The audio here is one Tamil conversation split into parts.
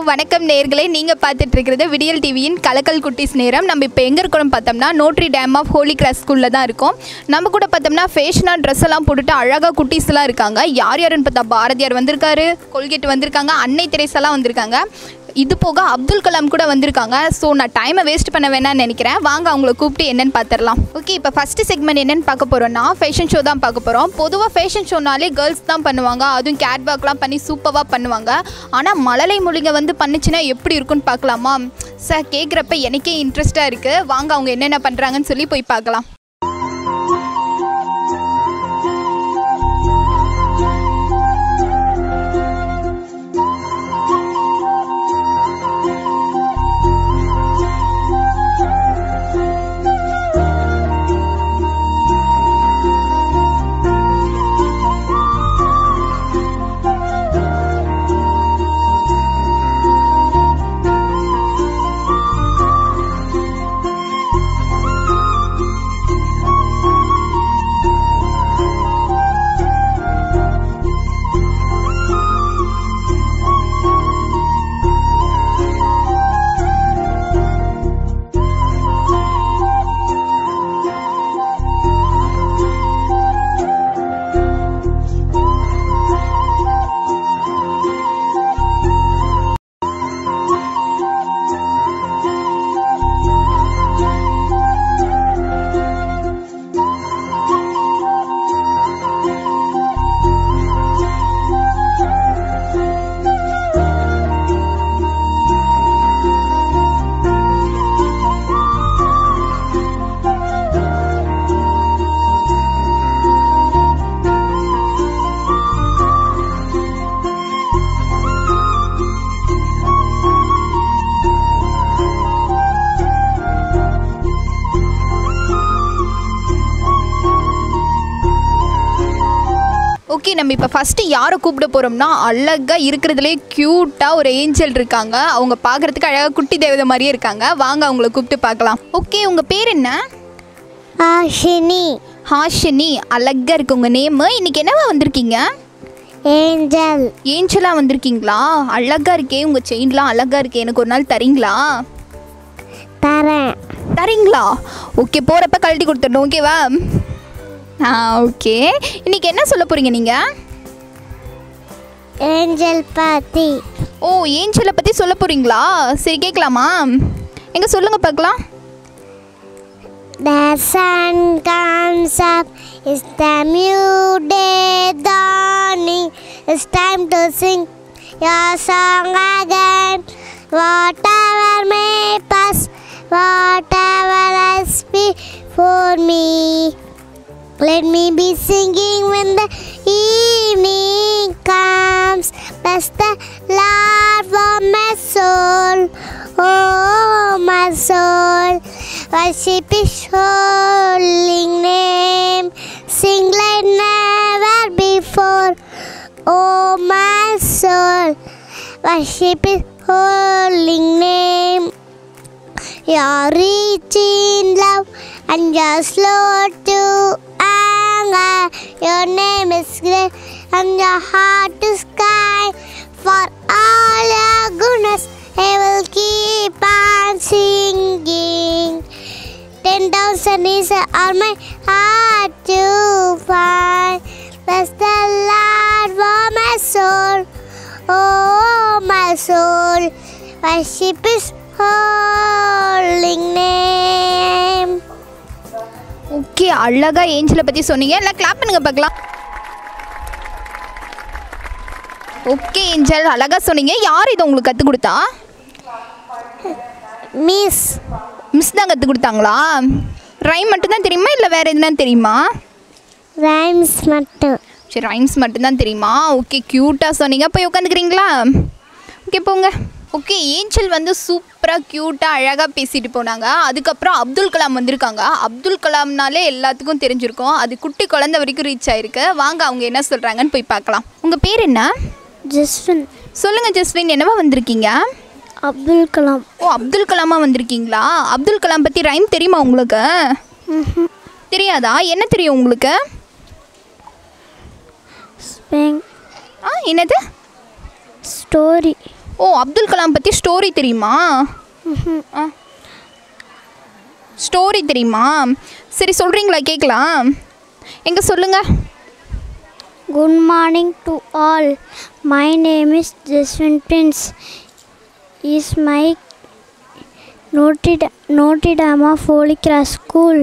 வணக்கம் நேர்களே நீங்கள் பார்த்துட்டு இருக்கிறது விடியல் டிவியின் கலக்கல் குட்டிஸ் நேரம் நம்ம இப்போ எங்கே இருக்கிறோம் பார்த்தோம்னா Notre Dame of Holy Cross ஸ்கூலில் தான் இருக்கோம் நம்ம கூட பார்த்தோம்னா ஃபேஷனாக ட்ரெஸ் எல்லாம் போட்டுட்டு அழகாக குட்டீஸ்லாம் இருக்காங்க யார் யாருன்னு பார்த்தா பாரதியார் வந்திருக்காரு கொல்கேட் வந்திருக்காங்க அன்னை தெரேசெல்லாம் வந்திருக்காங்க இது போக அப்துல் கலாம் கூட வந்திருக்காங்க ஸோ நான் டைமை வேஸ்ட் பண்ண வேணாம்னு நினைக்கிறேன் வாங்க அவங்கள கூப்பிட்டு என்னன்னு பார்த்துடலாம் ஓகே இப்போ ஃபஸ்ட்டு செக்மெண்ட் என்னன்னு பார்க்க போகிறோம்னா ஃபேஷன் ஷோ தான் பார்க்க போகிறோம் பொதுவாக ஃபேஷன் ஷோனாலே கேர்ள்ஸ் தான் பண்ணுவாங்க அதுவும் கேட் வாக்லாம் பண்ணி சூப்பராக பண்ணுவாங்க ஆனால் மழலை மொழிங்க வந்து பண்ணுச்சுன்னா எப்படி இருக்குன்னு பார்க்கலாமா சார் கேட்குறப்ப எனக்கே இன்ட்ரெஸ்ட்டாக இருக்குது வாங்க அவங்க என்னென்ன பண்ணுறாங்கன்னு சொல்லி போய் பார்க்கலாம் ஓகே நம்ம இப்போ ஃபஸ்ட்டு யாரை கூப்பிட போகிறோம்னா அழகாக இருக்கிறதுலே க்யூட்டாக ஒரு ஏஞ்சல் இருக்காங்க அவங்க பார்க்குறதுக்கு அழகாக குட்டி தேவதை மாதிரியே இருக்காங்க வாங்க அவங்கள கூப்பிட்டு பார்க்கலாம் ஓகே உங்கள் பேர் என்ன ஆஷினி ஹாஷினி அழகாக இருக்கு உங்கள் நேமு இன்னைக்கு என்னவா வந்திருக்கீங்க ஏஞ்சல் ஏஞ்சலாக வந்திருக்கீங்களா அழகாக இருக்கே உங்கள் செயின்லாம் அழகாக இருக்கே எனக்கு ஒரு நாள் தரீங்களா தரேன் தரீங்களா ஓகே போகிறப்ப கழட்டி கொடுத்துடணும் ஓகேவா ஆ ஓகே இன்னைக்கு என்ன சொல்ல போகிறீங்க நீங்கள் ஏஞ்சல் பாத்தி ஓ ஏஞ்சலை பற்றி சொல்ல போகிறீங்களா சரி கேட்கலாமா எங்கே சொல்லுங்கள் பார்க்கலாம் The sun comes up, it's the new day dawning. It's time to sing your song again. Whatever may pass, whatever lies before me. Let me be singing when the evening comes. Bless the Lord for my soul. Oh, my soul. Worship His holy name. Sing like never before. Oh, my soul. Worship His holy name. You're rich in love and you're slow to anger. Your name is great and your heart is kind. For all your goodness, I will keep on singing. Ten thousand is all my heart to find. Bless the Lord for my soul. Oh, my soul. Worship His holy name. Okay அழகாக ஏஞ்சலை பற்றி சொன்னீங்க எல்லாம் கிளாப் பண்ணுங்க பார்க்கலாம் ஓகே ஏஞ்சல் அழகாக சொன்னீங்க யார் இதை உங்களுக்கு கற்றுக் கொடுத்தா மிஸ் மிஸ் தான் கற்றுக் கொடுத்தாங்களா ரைம் மட்டும்தான் தெரியுமா இல்லை வேறு எதுனா தெரியுமா ரைம்ஸ் மட்டும் சரி ரைம்ஸ் மட்டும்தான் தெரியுமா ஓகே க்யூட்டாக சொன்னீங்க போய் உட்காந்துக்கிறீங்களா ஓகே போங்க ஓகே ஏஞ்சல் வந்து சூப்பராக க்யூட்டாக அழகாக பேசிட்டு போனாங்க அதுக்கப்புறம் அப்துல் கலாம் வந்திருக்காங்க அப்துல் கலாம்னாலே எல்லாத்துக்கும் தெரிஞ்சிருக்கும் அது குட்டி குழந்தை வரைக்கும் ரீச் ஆயிருக்கு வாங்க அவங்க என்ன சொல்கிறாங்கன்னு போய் பார்க்கலாம் உங்கள் பேர் என்ன ஜஸ்வின் சொல்லுங்கள் ஜஸ்வின் என்னவா வந்திருக்கீங்க அப்துல் கலாம் ஓ அப்துல் கலாமா வந்திருக்கீங்களா அப்துல் கலாம் பற்றி ரைம் தெரியுமா உங்களுக்கு தெரியாதா என்ன தெரியும் உங்களுக்கு ஸ்பெங் ஆ என்னது ஸ்டோரி ஓ அப்துல் கலாம் பற்றி ஸ்டோரி தெரியுமா ஆ ஸ்டோரி தெரியுமா சரி சொல்கிறீங்களா கேட்கலாம் எங்கே சொல்லுங்கள் Good morning to all. My name is Jaswin Prince. Is my Notre, Notre Dame of Holy Cross School.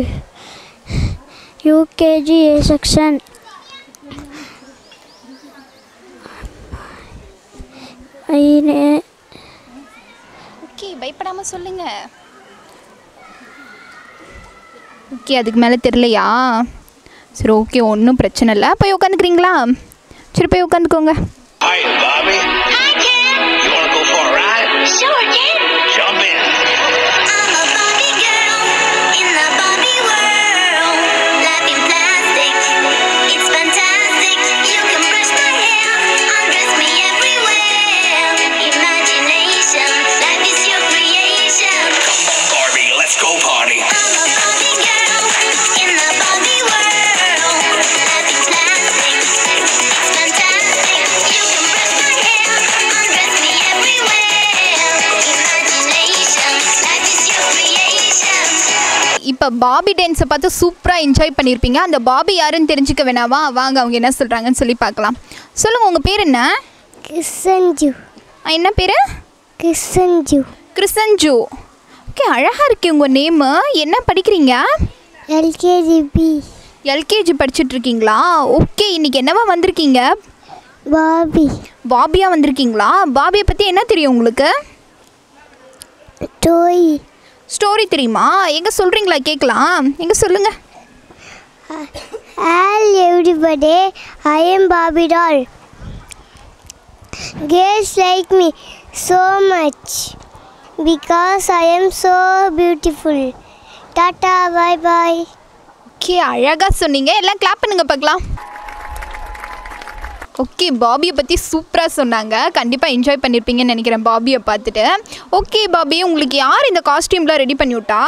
UKG A section. I, okay பயப்படாமல் சொல்லுங்கள் ஓகே அதுக்கு மேலே தெரிலையா சரி ஓகே ஒன்றும் பிரச்சனை இல்லை போய் உட்காந்துக்கிறீங்களா சரி போய் உட்காந்துக்கோங்க Hi, Bobby. Hi, Ken. You want to go for a ride? Sure, Ken. Jump in. I'm a Barbie girl in the Barbie world. Life in plastic, it's fantastic. You can brush my hair, undress me everywhere. Imagination, life is your creation. Come on, Barbie. Let's go party. I'm a Barbie girl in the Barbie world. Life in plastic, it's fantastic. You can brush my hair, undress me everywhere. Imagination, life is your creation. இப்போ பாபி டான்ஸை பார்த்து சூப்பராக என்ஜாய் பண்ணியிருப்பீங்க அந்த பாபி யாருன்னு தெரிஞ்சுக்க வேணாவா வாங்க அவங்க என்ன சொல்கிறாங்கன்னு சொல்லி பார்க்கலாம் சொல்லுங்கள் உங்கள் பேர் என்ன Kisanju. ஆ, என்ன பேர் Kisanju. கிருசஞ்சு ஓகே அழகாக இருக்கு உங்கள் நேமு என்ன படிக்கிறீங்க LKGB. எல்கேஜி படிச்சுட்டு இருக்கீங்களா ஓகே இன்னைக்கு என்னவா வந்திருக்கீங்க Bobby. பாபியாக வந்திருக்கீங்களா பாபியை பற்றி என்ன தெரியும் உங்களுக்கு Toy. ஸ்டோரி தெரியுமா எங்கே சொல்கிறீங்களா கேட்கலாம் எங்கே சொல்லுங்கள் All everybody, I am Barbie doll. Girls like me so much because I am so beautiful. Tata, bye bye. Okay அழகாக சொன்னீங்க எல்லாம் கிளாப் பண்ணுங்க பார்க்கலாம் ஓகே பாபியை பற்றி சூப்பராக சொன்னாங்க கண்டிப்பாக என்ஜாய் பண்ணியிருப்பீங்கன்னு நினைக்கிறேன் பாபியை பார்த்துட்டு ஓகே பாபி உங்களுக்கு யார் இந்த காஸ்டியூம்லாம் ரெடி பண்ணி விட்டா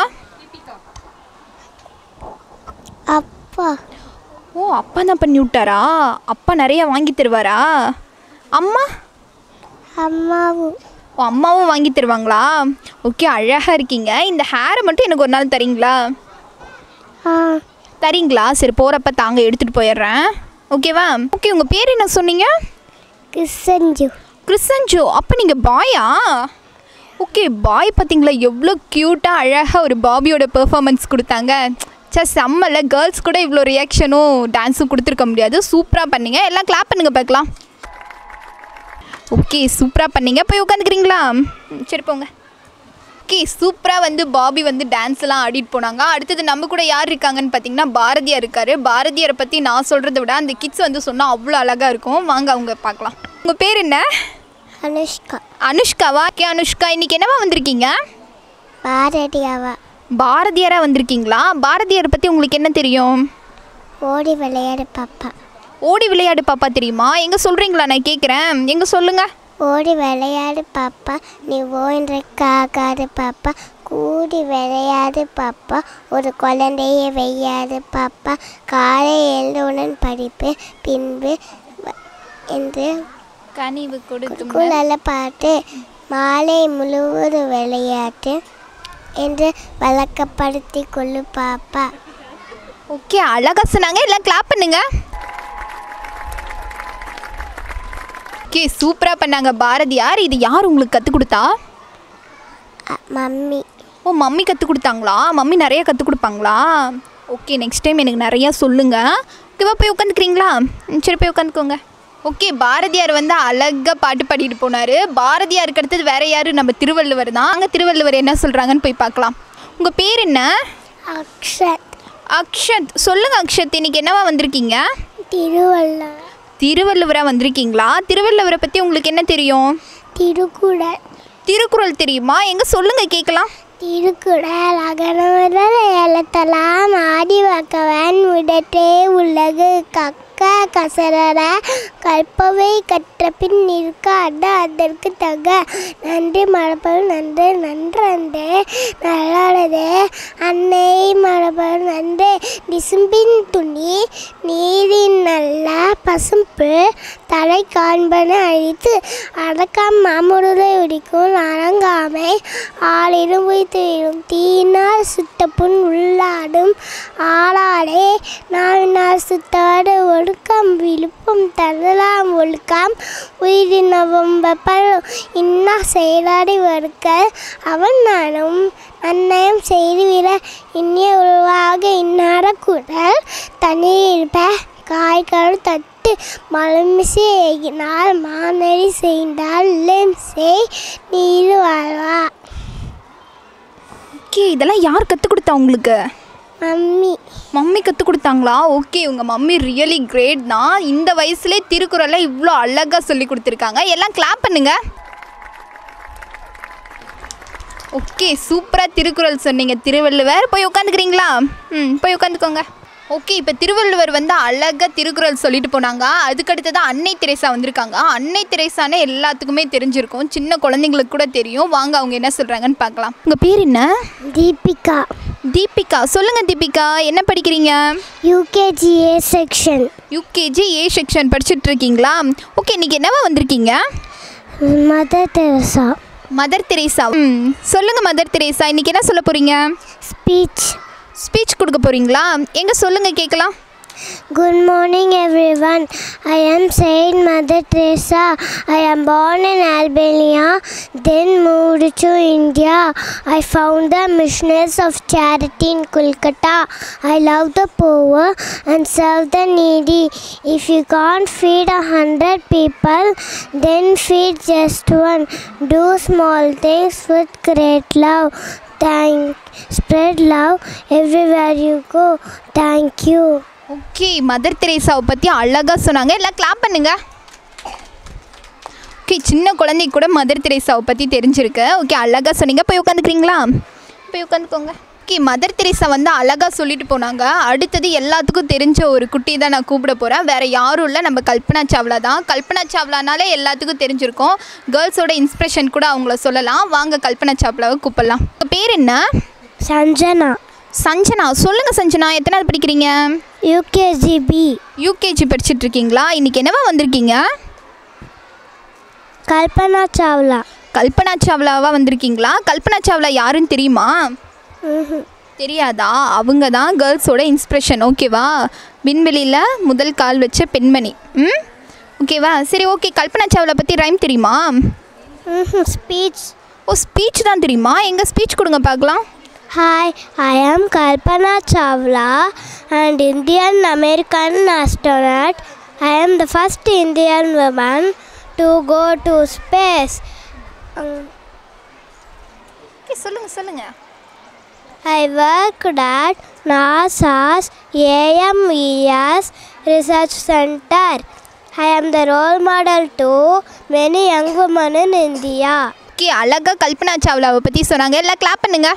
அப்பா ஓ அப்பா தான் பண்ணி விட்டாரா அப்பா நிறைய வாங்கி தருவாரா அம்மா அம்மாவும் ஓ அம்மாவும் வாங்கி தருவாங்களா ஓகே அழகாக இருக்கீங்க இந்த ஹேரை மட்டும் எனக்கு ஒரு நாள் தரீங்களா ஆ தரீங்களா சரி போகிறப்ப தாங்க எடுத்துகிட்டு போயிடுறேன் ஓகேவா ஓகே உங்கள் பேர் என்ன சொன்னீங்க கிருஷ்ணஞ்சு கிறிஸ்தன்ஜோ அப்போ நீங்கள் பாயா ஓகே பாய் பார்த்தீங்களா எவ்வளோ க்யூட்டாக அழகாக ஒரு பாபியோட பெர்ஃபார்மன்ஸ் கொடுத்தாங்க சே செம்மல கேர்ள்ஸ் கூட இவ்வளோ ரியாக்ஷனும் டான்ஸும் கொடுத்துருக்க முடியாது சூப்பராக பண்ணீங்க எல்லாம் கிளாப் பண்ணுங்க பார்க்கலாம் ஓகே சூப்பராக பண்ணீங்க போய் உட்காந்துக்கிறீங்களா ம், சரி போங்க ஓகே சூப்பராக வந்து பாபி வந்து டான்ஸ் எல்லாம் ஆடிட்டு போனாங்க அடுத்தது நம்ம கூட யார் இருக்காங்கன்னு பார்த்தீங்கன்னா பாரதியார் இருக்காரு பாரதியாரை பற்றி நான் சொல்கிறத விட அந்த கிட்ஸ் வந்து சொன்னால் அவ்வளோ அழகாக இருக்கும் வாங்க அவங்க பார்க்கலாம் உங்கள் பேர் என்ன அனுஷ்கா அனுஷ்காவா கே அனுஷ்கா இன்னைக்கு என்னவா வந்திருக்கீங்க பாரதியாவா பாரதியாரா வந்திருக்கீங்களா பாரதியாரை பற்றி உங்களுக்கு என்ன தெரியும் ஓடி விளையாடு பாப்பா ஓடி விளையாடு பாப்பா தெரியுமா எங்கே சொல்கிறீங்களா நான் கேட்குறேன் எங்கே சொல்லுங்கள் ஓடி விளையாடு பாப்பா நீ ஓய்ன்ற காக்காது பாப்பா கூடி விளையாடு பாப்பா ஒரு குழந்தையை வெய்யாது பாப்பா காலை எழுந்தவுடன் படிப்பு பின்பு வ- என்று கனிவு கொடுக்கும் குழல பாட்டு மாலை முழுவதும் விளையாட்டு என்று வழக்கப்படுத்தி கொள்ளு பாப்பா ஓகே அழகா சொன்னாங்க எல்லாம் கிளாப் பண்ணுங்க ஓகே சூப்பராக பண்ணாங்க பாரதியார் இது யார் உங்களுக்கு கற்றுக் கொடுத்தா அ- மம்மி ஓ மம்மி கற்றுக் கொடுத்தாங்களா மம்மி நிறைய கற்றுக் கொடுப்பாங்களா ஓகே நெக்ஸ்ட் டைம் எனக்கு நிறையா சொல்லுங்கள் ஓகேவா போய் உட்காந்துக்கிறீங்களா ம், சரி போய் உட்காந்துக்கோங்க ஓகே பாரதியார் வந்து அழகாக பாட்டு பாடிட்டு போனார் பாரதியாருக்கு அடுத்தது வேற யார் நம்ம திருவள்ளுவர் தான் அங்கே திருவள்ளுவர் என்ன சொல்கிறாங்கன்னு போய் பார்க்கலாம் உங்கள் பேர் என்ன அக்ஷத் அக்ஷத் சொல்லுங்கள் அக்ஷத் இன்னைக்கு என்னவா வந்திருக்கீங்க திருவள்ளுவர் திருவள்ளுவராக வந்திருக்கீங்களா திருவள்ளுவரை பற்றி உங்களுக்கு என்ன தெரியும் திருக்குறள் திருக்குறள் தெரியுமா எங்கே சொல்லுங்கள் கேட்கலாம் திருக்குறள் அகன முதல் எழுத்தலாம் ஆடி வக்கவன் விடத்தே உலகு காக்க கற்க கசரற கற்பவை கற்ற பின் நிற்க அட அதற்கு தக நன்றி மரபல் நன்று நன்றே நல்லதே அன்னை மரபல் நன்றே விசும்பின் துணி நீரின் நல்ல பசும்பு தலை காண்பன அழித்து அடக்கம் மாமுருளை உடிக்கும் அடங்காமை ஆளிரும் உயிர்த்திடும் தீனால் சுட்ட புண் உள்ளாடும் ஆளாடே நாவினால் சுத்தாடு ஒழுக்கம் விழுப்பும் தரலாம் ஒழுக்கம் உயிரினவும் வெப்பல் இன்னா செயலாடி வருக்க அவன் நானும் அன்னயம் செய்துவிட இனிய உருவாக இன்னார குரல் தண்ணீர் இருப்ப காய்கள் தட்டு மலமிசை ஏகினால் மானறி செய்தால் செய் நீர் வாழ்வா ஓகே இதெல்லாம் யார் கற்றுக் கொடுத்தா உங்களுக்கு மம்மி மம்மி கற்றுக் கொடுத்தாங்களா ஓகே உங்கள் மம்மி ரியலி கிரேட் தான் இந்த வயசுலேயே திருக்குறளை இவ்வளோ அழகாக சொல்லி கொடுத்துருக்காங்க எல்லாம் கிளாப் பண்ணுங்க ஓகே சூப்பராக திருக்குறள் சொன்னீங்க திருவள்ளுவர் போய் உட்காந்துக்கிறீங்களா ம் போய் உட்காந்துக்கோங்க ஓகே இப்போ திருவள்ளுவர் வந்து அழகாக திருக்குறள் சொல்லிட்டு போனாங்க அதுக்கடுத்து தான் அன்னை தெரேசா வந்திருக்காங்க அன்னை தெரேசான்னு எல்லாத்துக்குமே தெரிஞ்சிருக்கும் சின்ன குழந்தைங்களுக்கு கூட தெரியும் வாங்க அவங்க என்ன சொல்கிறாங்கன்னு பார்க்கலாம் உங்கள் பேர் என்ன தீபிகா தீபிகா சொல்லுங்க தீபிகா என்ன படிக்கிறீங்க UKG A section UKG A section படிச்சுட்டு இருக்கீங்களா ஓகே இன்னைக்கு என்னவா வந்திருக்கீங்க மதர் தெரசா மதர் தெரேசா ம் சொல்லுங்க மதர் தெரேசா இன்னைக்கு என்ன சொல்ல போறீங்க ஸ்பீச் ஸ்பீச் கொடுக்க போறீங்களா எங்க சொல்லுங்க கேட்கலாம் Good morning, everyone. I am Saint Mother Teresa. I am born in Albania, then moved to India. I found the Missionaries of Charity in Kolkata. I love the poor and serve the needy. If you can't feed a hundred people, then feed just one. Do small things with great love. Thank, spread love everywhere you go. Thank you. Okay mother தெரேசாவை பற்றி அழகாக சொன்னாங்க எல்லாம் கிளாப் பண்ணுங்க ஓகே சின்ன குழந்தைக்கு கூட மதர் தெரேசாவை பற்றி தெரிஞ்சிருக்கு ஓகே அழகாக சொன்னீங்க போய் உட்காந்துக்கிறீங்களா போய் உட்காந்துக்கோங்க ஓகே மதர் தெரேசா வந்து அழகாக சொல்லிட்டு போனாங்க அடுத்தது எல்லாத்துக்கும் தெரிஞ்ச ஒரு குட்டி தான் நான் கூப்பிட போகிறேன் வேறு யாரும் இல்லை நம்ம கல்பனா சாவ்லா தான் கல்பனா சாவ்லானாலே எல்லாத்துக்கும் தெரிஞ்சிருக்கும் கேர்ள்ஸோட இன்ஸ்பிரேஷன் கூட அவங்கள சொல்லலாம் வாங்க கல்பனா சாவ்லாவை கூப்பிடலாம் உங்கள் பேர் என்ன Sanjana, சஞ்சனா சொல்லுங்கள் சஞ்சனா எத்தனாவது படிக்கிறீங்க UKGB, யூகேஜி படிச்சுட்டு இருக்கீங்களா இன்னைக்கு என்னவா வந்திருக்கீங்க Kalpana Chawla. கல்பனா சாவ்லாவா வந்திருக்கீங்களா கல்பனா சாவ்லா யாருன்னு தெரியுமா தெரியாதா அவங்க தான் கேர்ள்ஸோட இன்ஸ்பிரேஷன் ஓகேவா விண்வெளியில் முதல் கால் வச்ச பெண்மணி ம் ஓகேவா சரி ஓகே கல்பனா சாவ்லா பற்றி ரைம் தெரியுமா Mhm, Speech. ஓ ஸ்பீச் தான் தெரியுமா எங்கே ஸ்பீச் கொடுங்க பார்க்கலாம் Hi, I am Kalpana Chawla, an Indian American astronaut. I am the first Indian woman to go to space. Um, okay சொல்லுங்கள் சொல்லுங்கள் I worked at NASA's AMES Research Center. I am the role model to many young women in India. Okay அழகாக கல்பனா சாவ்லாவை பற்றி சொன்னாங்க எல்லாம் கிளாப் பண்ணுங்க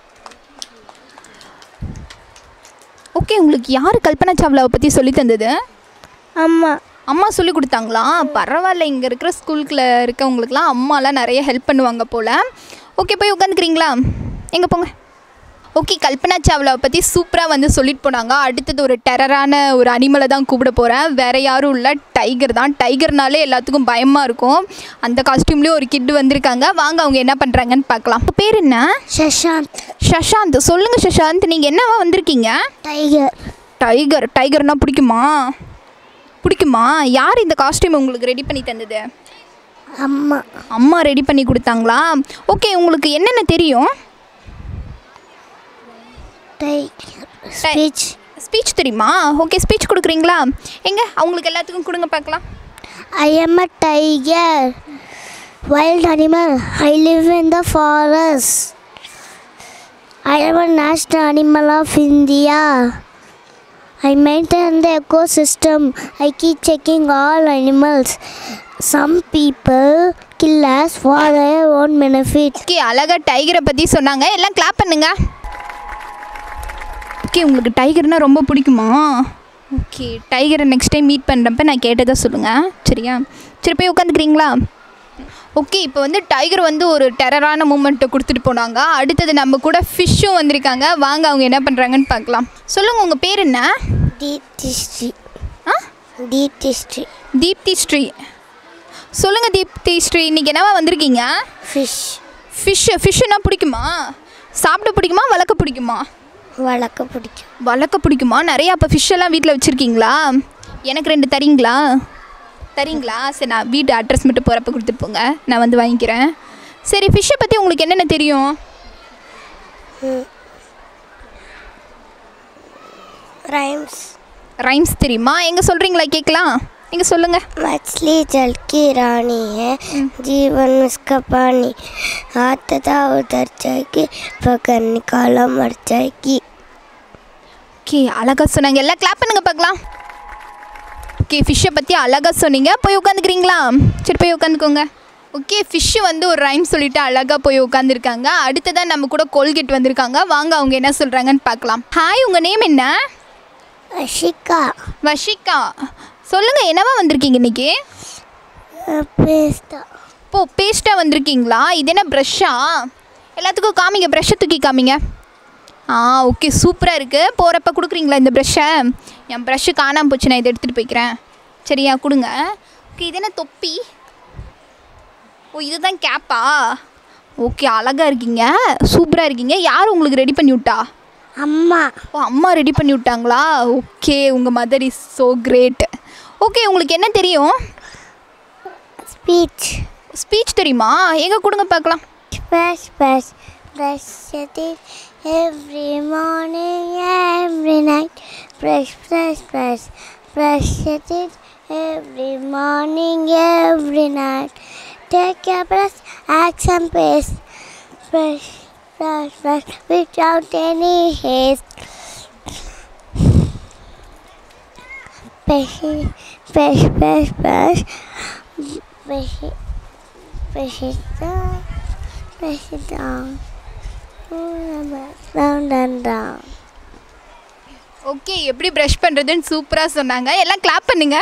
ஓகே உங்களுக்கு யார் கல்பனா சாவ்லாவை பற்றி சொல்லி தந்தது அம்மா அம்மா சொல்லி கொடுத்தாங்களா பரவாயில்ல இங்கே இருக்கிற ஸ்கூலுக்குள்ள இருக்கவங்களுக்குலாம் அம்மாலாம் நிறைய ஹெல்ப் பண்ணுவாங்க போல் ஓகே போய் உட்காந்துக்கிறீங்களா எங்கே போங்க ஓகே கல்பனா சாவ்லாவை பற்றி சூப்பராக வந்து சொல்லிட்டு போனாங்க அடுத்தது ஒரு டெரரான ஒரு அனிமலை தான் கூப்பிட போகிறேன் வேறு யாரும் இல்லை டைகர் தான் டைகர்னாலே எல்லாத்துக்கும் பயமாக இருக்கும் அந்த காஸ்டியூம்லேயும் ஒரு கிட்டு வந்திருக்காங்க வாங்க அவங்க என்ன பண்ணுறாங்கன்னு பார்க்கலாம் உங்க பேர் என்ன சஷாந்த் சஷாந்த் சொல்லுங்கள் சஷாந்த் நீங்கள் என்னவா வந்திருக்கீங்க டைகர் டைகர் டைகர்னா பிடிக்குமா பிடிக்குமா யார் இந்த காஸ்டியூம் உங்களுக்கு ரெடி பண்ணி தந்தது அம்மா அம்மா ரெடி பண்ணி கொடுத்தாங்களா ஓகே உங்களுக்கு என்னென்ன தெரியும் டைகர் ஸ்பீச் ஸ்பீச் தெரியுமா ஓகே ஸ்பீச் கொடுக்குறீங்களா எங்க அவங்களுக்கு எல்லாத்துக்கும் கொடுங்க பார்க்கலாம் I am a tiger, wild animal. I live in the forest. I am a national animal of India. I maintain the ecosystem. I keep checking all animals. Some people kill us for their own benefit. Okay அழகா டைகரை பற்றி சொன்னாங்க எல்லாம் கிளாப் பண்ணுங்க ஓகே உங்களுக்கு டைகர்னா ரொம்ப பிடிக்குமா ஓகே டைகரை நெக்ஸ்ட் டைம் மீட் பண்ணுறப்ப நான் கேட்டதை சொல்லுங்கள் சரியா சரி போய் உட்காந்துக்கிறீங்களா ஓகே இப்போ வந்து டைகர் வந்து ஒரு டெரரான மூமெண்ட்டை கொடுத்துட்டு போனாங்க அடுத்தது நம்ம கூட ஃபிஷ்ஷும் வந்திருக்காங்க வாங்க அவங்க என்ன பண்ணுறாங்கன்னு பார்க்கலாம் சொல்லுங்கள் உங்கள் பேர் என்ன தீப்தி ஸ்ரீ ஆ தீப்தி ஸ்ரீ தீப்தி ஸ்ரீ சொல்லுங்கள் தீப்தி ஸ்ரீ இன்றைக்கி என்னவா வந்திருக்கீங்க ஃபிஷ் ஃபிஷ்ஷு ஃபிஷ்ஷுனா பிடிக்குமா சாப்பிட பிடிக்குமா வளர்க்க பிடிக்குமா வளர்க்க பிடிக்கும் வளர்க்க பிடிக்குமா நிறையா அப்போ ஃபிஷ் எல்லாம் வீட்டில் வச்சுருக்கீங்களா எனக்கு ரெண்டு தரீங்களா தரீங்களா சரி நான் வீட்டு அட்ரஸ் மட்டும் போகிறப்ப கொடுத்துட்டு போங்க நான் வந்து வாங்கிக்கிறேன் சரி ஃபிஷ்ஷை பற்றி உங்களுக்கு என்னென்ன தெரியும் ரைம்ஸ் ரைம்ஸ் தெரியுமா எங்கே சொல்கிறீங்களா கேட்கலாம் எங்கே சொல்லுங்கள் मछली जल की रानी है जीवन उसका पानी हाथ था उधर जाएगी पकड़ निकाला मर जाएगी ஓகே அழகாக சொன்னாங்க எல்லாம் கிளாப் பண்ணுங்க பார்க்கலாம் ஓகே ஃபிஷ்ஷை பற்றி அழகாக சொன்னீங்க போய் உட்காந்துக்கிறீங்களா சரி போய் உட்காந்துக்கோங்க ஓகே ஃபிஷ்ஷு வந்து ஒரு ரைம் சொல்லிட்டு அழகாக போய் உட்காந்துருக்காங்க அடுத்ததான் நம்ம கூட கோல்கேட் வந்திருக்காங்க வாங்க அவங்க என்ன சொல்கிறாங்கன்னு பார்க்கலாம் ஹாய் உங்கள் நேம் என்ன अशिका வஷிகா சொல்லுங்கள் என்னவா வந்திருக்கீங்க இன்னைக்கு पेस्ता இப்போ பேஸ்ட்டாக வந்திருக்கீங்களா இது என்ன ப்ரஷ்ஷா எல்லாத்துக்கும் காமிங்க ப்ரஷ்ஷை தூக்கி காமிங்க ஆ ஓகே சூப்பராக இருக்குது போகிறப்ப கொடுக்குறீங்களா இந்த ப்ரஷ்ஷை என் ப்ரஷ்ஷு காணாமல் போச்சு நான் இதை எடுத்துகிட்டு போய்க்கிறேன் சரியா கொடுங்க ஓகே இது என்ன தொப்பி ஓ இதுதான் கேப்பா ஓகே அழகாக இருக்கீங்க சூப்பராக இருக்கீங்க யார் உங்களுக்கு ரெடி பண்ணி விட்டா अम्मा ஓ அம்மா ரெடி பண்ணி விட்டாங்களா ஓகே உங்கள் mother is so great okay உங்களுக்கு என்ன தெரியும் स्पीच ஸ்பீச் தெரியுமா எங்கே கொடுங்க பார்க்கலாம் Brush, brush, brush your teeth every morning, every night. Brush, brush, brush, brush your teeth every morning, every night. Take your brush, add some paste. Brush, brush, brush without any haste. Brush, it, brush, brush, brush. Brush it, brush it down. Press it down. Down, down, down. Okay எப்படி ப்ரஷ் பண்ணுறதுன்னு சூப்பராக சொன்னாங்க எல்லாம் கிளாப் பண்ணுங்க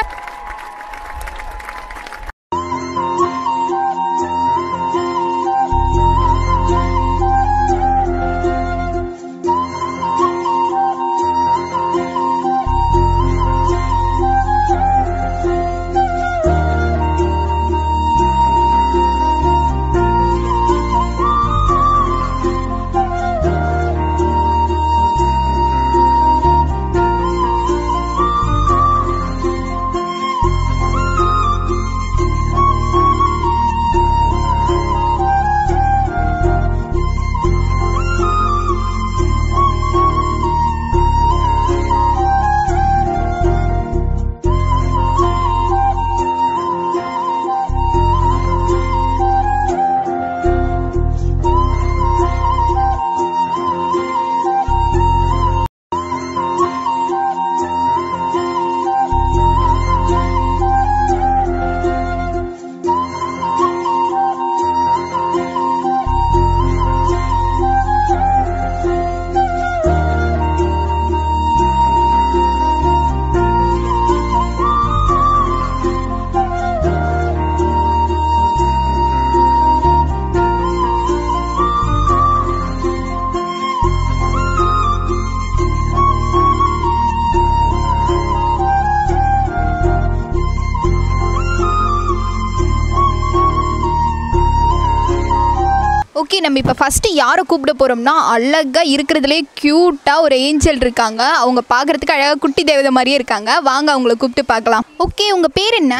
ஓகே நம்ம இப்போ ஃபஸ்ட்டு யாரை கூப்பிட போகிறோம்னா அழகாக இருக்கிறதுலே க்யூட்டாக ஒரு ஏஞ்சல் இருக்காங்க அவங்க பார்க்குறதுக்கு அழகாக குட்டி தேவதை மாதிரியே இருக்காங்க வாங்க அவங்கள கூப்பிட்டு பார்க்கலாம் ஓகே உங்கள் பேர் என்ன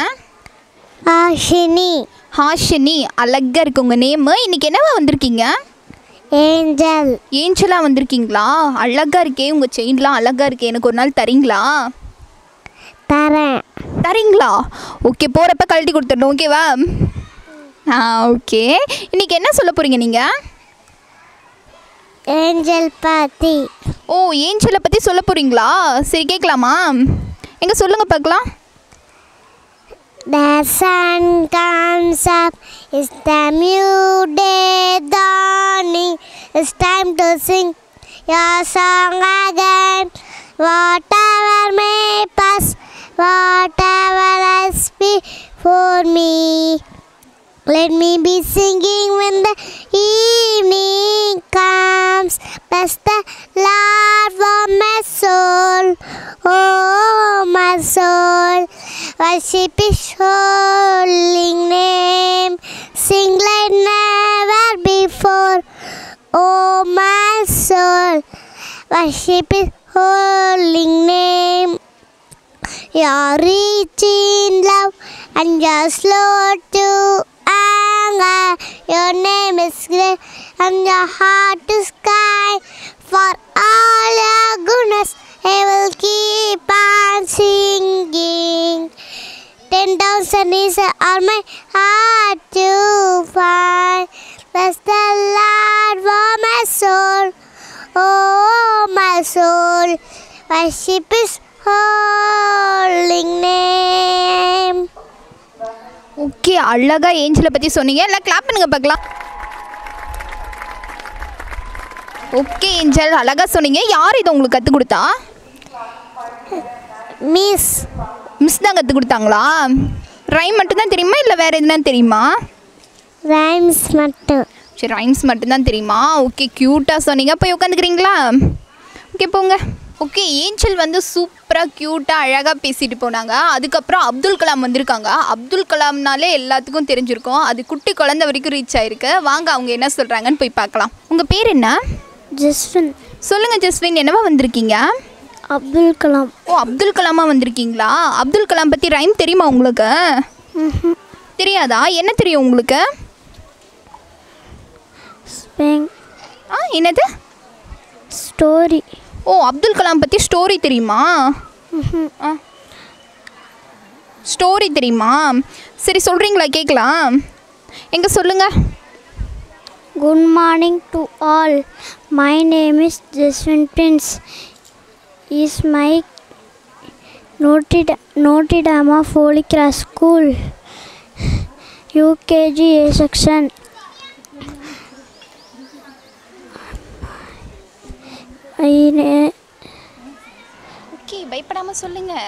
Ashini, ஹாஷினி அழகாக இருக்கு உங்கள் நேமு இன்றைக்கி என்னவா வந்திருக்கீங்க angel, ஏஞ்சலாக வந்திருக்கீங்களா அழகாக இருக்கே உங்கள் செயின்லாம் அழகாக இருக்கே எனக்கு ஒரு நாள் தரீங்களா தரேன் தரீங்களா ஓகே போகிறப்ப கழட்டி கொடுத்துடணும் ஓகேவா ஆ ஓகே இன்றைக்கி என்ன சொல்ல போகிறீங்க நீங்கள் ஏஞ்சல் பாத்தி ஓ ஏஞ்சலை பற்றி சொல்ல போகிறீங்களா சரி கேட்கலாமா எங்கே சொல்லுங்கள் பார்க்கலாம் The sun comes up, it's the new day dawning. It's time to sing your song again. Whatever may pass. whatever lies before me. Let me be singing when the evening comes. Bless the Lord for my soul, oh my soul. Worship His holy name. Sing like never before, oh my soul. Worship His holy name. You're rich in love and you're slow to anger. Your name is great and your heart is kind. For all your goodness, I will keep on singing. Ten thousand is all my heart to find. Bless the Lord for my soul, oh my soul. Worship His holy name. Okay அழகா ஏஞ்சலை பற்றி சொன்னீங்க எல்லாம் கிளாப் பண்ணுங்க பார்க்கலாம் ஓகே ஏஞ்சல் அழகா சொன்னீங்க யார் இதை உங்களுக்கு கற்றுக் கொடுத்தா மிஸ் மிஸ் தான் கற்றுக் கொடுத்தாங்களா ரைம் மட்டும் தான் தெரியுமா இல்லை வேறு எதுனா தெரியுமா ரைம்ஸ் மட்டும் சரி ரைம்ஸ் மட்டும்தான் தெரியுமா ஓகே க்யூட்டாக சொன்னீங்க போய் உட்காந்துக்கிறீங்களா ஓகே போங்க ஓகே ஏஞ்சல் வந்து சூப்பராக க்யூட்டாக அழகாக பேசிட்டு போனாங்க அதுக்கப்புறம் அப்துல் கலாம் வந்திருக்காங்க அப்துல் கலாம்னாலே எல்லாத்துக்கும் தெரிஞ்சிருக்கும் அது குட்டி குழந்தை வரைக்கும் ரீச் ஆயிருக்கு வாங்க அவங்க என்ன சொல்கிறாங்கன்னு போய் பார்க்கலாம் உங்கள் பேர் என்ன ஜஸ்வின் சொல்லுங்கள் ஜஸ்வின் என்னவா வந்திருக்கீங்க அப்துல் கலாம் ஓ அப்துல் கலாமா வந்திருக்கீங்களா அப்துல் கலாம் பற்றி ரைம் தெரியுமா உங்களுக்கு தெரியாதா என்ன தெரியும் உங்களுக்கு ஸ்பெங் ஆ என்னது ஸ்டோரி ஓ அப்துல் கலாம் பற்றி ஸ்டோரி தெரியுமா ஆ ஸ்டோரி தெரியுமா சரி சொல்கிறீங்களா கேட்கலாம் எங்கே சொல்லுங்கள் good morning to all my name is Jaswin Prince is my Notre Notre Dame Holy Cross School UKG A section okay பயப்படாமல் சொல்லுங்கள்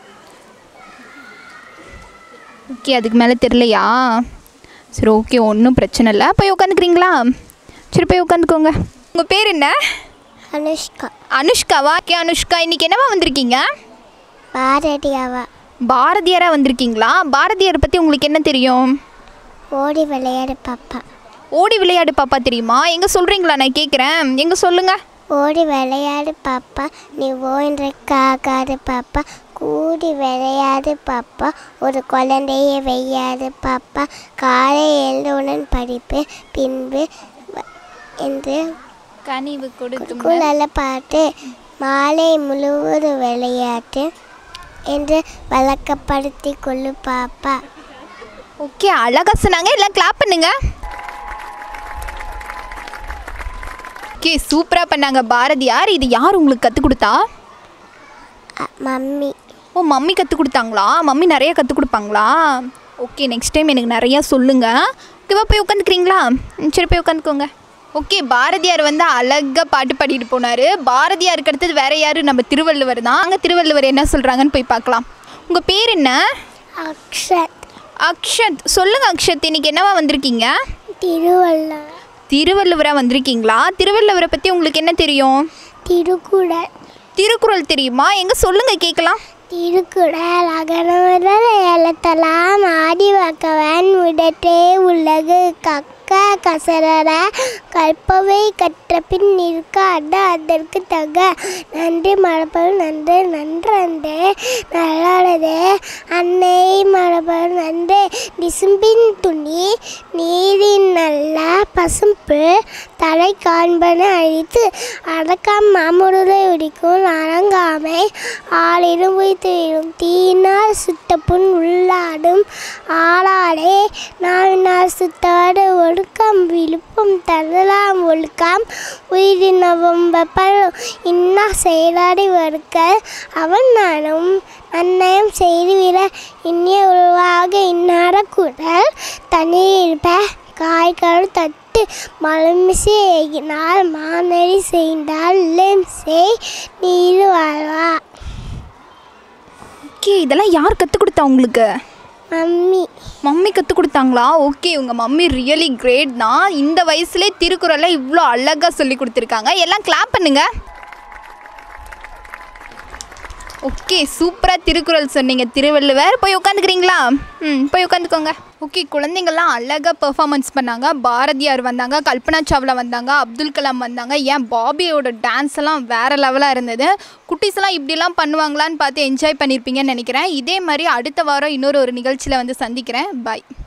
ஓகே அதுக்கு மேலே தெரிலையா சரி ஓகே ஒன்றும் பிரச்சனை இல்லை போய் உட்காந்துக்கிறீங்களா சரி போய் உட்காந்துக்கோங்க உங்கள் பேர் என்ன அனுஷ்கா அனுஷ்காவா ஓகே அனுஷ்கா இன்றைக்கி என்னவா வந்திருக்கீங்க பாரதியாவா பாரதியாராக வந்திருக்கீங்களா பாரதியார் பற்றி உங்களுக்கு என்ன தெரியும் ஓடி விளையாடு பாப்பா ஓடி விளையாடு பாப்பா தெரியுமா எங்கே சொல்கிறீங்களா நான் கேட்குறேன் எங்கே சொல்லுங்கள் ஓடி விளையாடு பாப்பா நீ ஓய்ந்திருக்காகாது பாப்பா கூடி விளையாடு பாப்பா ஒரு குழந்தையை வெய்யாது பாப்பா காலை எழுந்தவுடன் படிப்பு பின்பு வ- என்று கனிவு கொடுக்கும் குழல பாட்டு மாலை முழுவதும் விளையாட்டு என்று வழக்கப்படுத்தி கொள்ளு பாப்பா ஓகே அழகா சொன்னாங்க எல்லாம் கிளாப் பண்ணுங்க ஓகே சூப்பராக பண்ணாங்க பாரதியார் இது யார் உங்களுக்கு கற்றுக் கொடுத்தா அ- மம்மி ஓ மம்மி கற்றுக் கொடுத்தாங்களா மம்மி நிறைய கற்றுக் கொடுப்பாங்களா ஓகே நெக்ஸ்ட் டைம் எனக்கு நிறையா சொல்லுங்கள் ஓகேவா போய் உட்காந்துக்கிறீங்களா ம், சரி போய் உட்காந்துக்கோங்க ஓகே பாரதியார் வந்து அழகாக பாட்டு பாடிட்டு போனார் பாரதியாருக்கு அடுத்தது வேற யார் நம்ம திருவள்ளுவர் தான் அங்கே திருவள்ளுவர் என்ன சொல்கிறாங்கன்னு போய் பார்க்கலாம் உங்கள் பேர் என்ன அக்ஷத் அக்ஷத் சொல்லுங்கள் அக்ஷத் இன்னைக்கு என்னவா வந்திருக்கீங்க திருவள்ளுவர் திருவள்ளுவராக வந்திருக்கீங்களா திருவள்ளுவரை பற்றி உங்களுக்கு என்ன தெரியும் திருக்குறள் திருக்குறள் தெரியுமா எங்கே சொல்லுங்கள் கேட்கலாம் திருக்குறள் அகனமுதல் எழுத்தலாம் ஆடி வக்கவன் விடத்தே உலகு கக்க கசரர கற்பவை கற்ற பின் நிற்காத அதற்கு தக நன்றி மரபல் நன்று நன்றன்று நல்லது அன்னை மரபல் நன்று விசும்பின் துணி நீரின் நல்ல பசும்பு தலை காண்பன அழித்து அடக்கம் மாமுருளை உடிக்கும் அறங்காமை ஆளிரும் உயிர்த்திடும் தீனால் சுட்ட புண் உள்ளாடும் ஆளாடே நாவினால் சுத்தாடு ஒழுக்கம் விழுப்பம் தரலாம் ஒழுக்கம் உயிரினவும் வெப்பல் இன்னா செயலாடி வருக்க அவன் நானும் அன்னயம் செய்துவிட இனிய உருவாக இன்னார குரல் தண்ணீர்ப்ப காய்கள் தட்டு மலமிசை ஏகினால் மானறி செய்தால் செய் நீர் வாழ்வா ஓகே ஓகே இதெல்லாம் யார் கற்றுக் கொடுத்தா உங்களுக்கு மம்மி மம்மி கற்றுக் கொடுத்தாங்களா ஓகே உங்கள் மம்மி ரியலி கிரேட் தான் இந்த வயசுலேயே திருக்குறளை இவ்வளோ அழகாக சொல்லி கொடுத்துருக்காங்க எல்லாம் கிளாப் பண்ணுங்க ஓகே சூப்பராக திருக்குறள் சொன்னீங்க திருவள்ளுவர் போய் உட்காந்துக்கிறீங்களா ம் போய் உட்காந்துக்கோங்க ஓகே குழந்தைங்கள்லாம் அழகாக பெர்ஃபார்மன்ஸ் பண்ணாங்க பாரதியார் வந்தாங்க கல்பனா சாவ்லா வந்தாங்க அப்துல் கலாம் வந்தாங்க ஏன் பாபியோட டான்ஸ் எல்லாம் வேறு லெவலாக இருந்தது குட்டீஸ்லாம் இப்படிலாம் பண்ணுவாங்களான்னு பார்த்து என்ஜாய் பண்ணியிருப்பீங்கன்னு நினைக்கிறேன் இதே மாதிரி அடுத்த வாரம் இன்னொரு ஒரு நிகழ்ச்சியில் வந்து சந்திக்கிறேன் பாய்